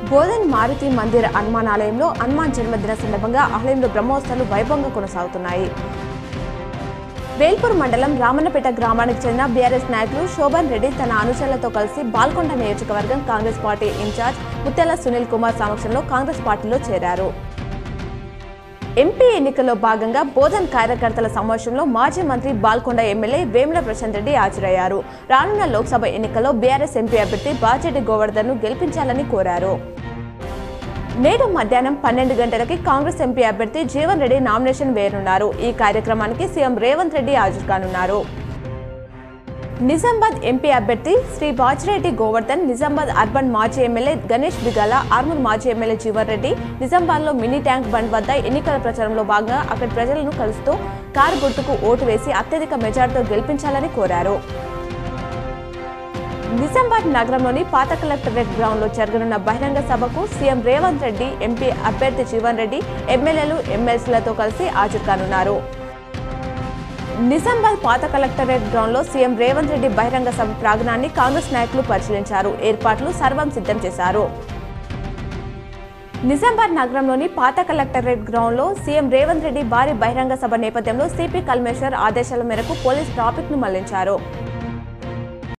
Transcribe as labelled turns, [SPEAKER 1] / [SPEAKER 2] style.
[SPEAKER 1] బోధన్ మారుతి మందిర్ హనుమాన్ ఆలయంలో హనుమాన్ జన్మదిన సందర్భంగా ఆలయంలో బ్రహ్మోత్సవాలు వైభవంగా కొనసాగుతున్నాయి వేల్పూర్ మండలం రామన్నపేట గ్రామానికి చెందిన బీఆర్ఎస్ నాయకులు శోభన్ రెడ్డి తన అనుచరులతో కలిసి బాల్కొండ నియోజకవర్గం కాంగ్రెస్ పార్టీ ఇన్ఛార్జ్ ముత్యాల సునీల్ కుమార్ సమక్షంలో కాంగ్రెస్ పార్టీలో చేరారు ఎంపీ ఎన్నికల్లో భాగంగా బోధన్ కార్యకర్తల సమావేశంలో మాజీ మంత్రి బాల్కొండ ఎమ్మెల్యే వేముల ప్రశాంత్ రెడ్డి హాజరయ్యారు రానున్న లోక్సభ ఎన్నికల్లో బీఆర్ఎస్ ఎంపీ అభ్యర్థి బాచెడ్డి గోవర్ధన్ ను గెలిపించాలని కోరారు నేడు మధ్యాహ్నం పన్నెండు గంటలకి కాంగ్రెస్ ఎంపీ అభ్యర్థి జీవన్ రెడ్డి నామినేషన్ వేయనున్నారు ఈ కార్యక్రమానికి సీఎం రేవంత్ రెడ్డి హాజరు కానున్నారు నిజామాబాద్ ఎంపీ అభ్యర్థి శ్రీ బాజిరెడ్డి గోవర్ధన్ నిజామాబాద్ అర్బన్ మాజీ ఎమ్మెల్యే గణేష్ బిగాల ఆర్మూర్ మాజీ ఎమ్మెల్యే జీవన్ రెడ్డి నిజామాబాద్లో మినీ ట్యాంక్ బండ్ వద్ద ఎన్నికల ప్రచారంలో భాగంగా అక్కడి ప్రజలను కలుస్తూ కారు గుర్తుకు ఓటు వేసి అత్యధిక మెజార్టీతో గెలిపించాలని కోరారు నిజామాబాద్ నగరంలోని పాత కలెక్టరేట్ గ్రౌండ్ లో జరగనున్న బహిరంగ సభకు సీఎం రేవంత్ రెడ్డి ఎంపీ అభ్యర్థి జీవన్ రెడ్డి ఎమ్మెల్యేలు ఎమ్మెల్సీలతో కలిసి హాజరు కానున్నారు నిజామాబాద్ పాత కలెక్టరేట్ గ్రౌండ్ లో సీఎం రేవంత్ రెడ్డి బహిరంగ సభ ప్రాంగణాన్ని కాంగ్రెస్ నాయకులు పరిశీలించారు ఏర్పాట్లు సర్వం సిద్ధం చేశారు నిజామాబాద్ నగరంలోని పాత కలెక్టరేట్ గ్రౌండ్ లో సీఎం రేవంత్ రెడ్డి భారీ బహిరంగ సభ నేపథ్యంలో సిపి కల్మేశ్వర్ ఆదేశాల మేరకు పోలీస్ ట్రాఫిక్ ను మళ్లించారు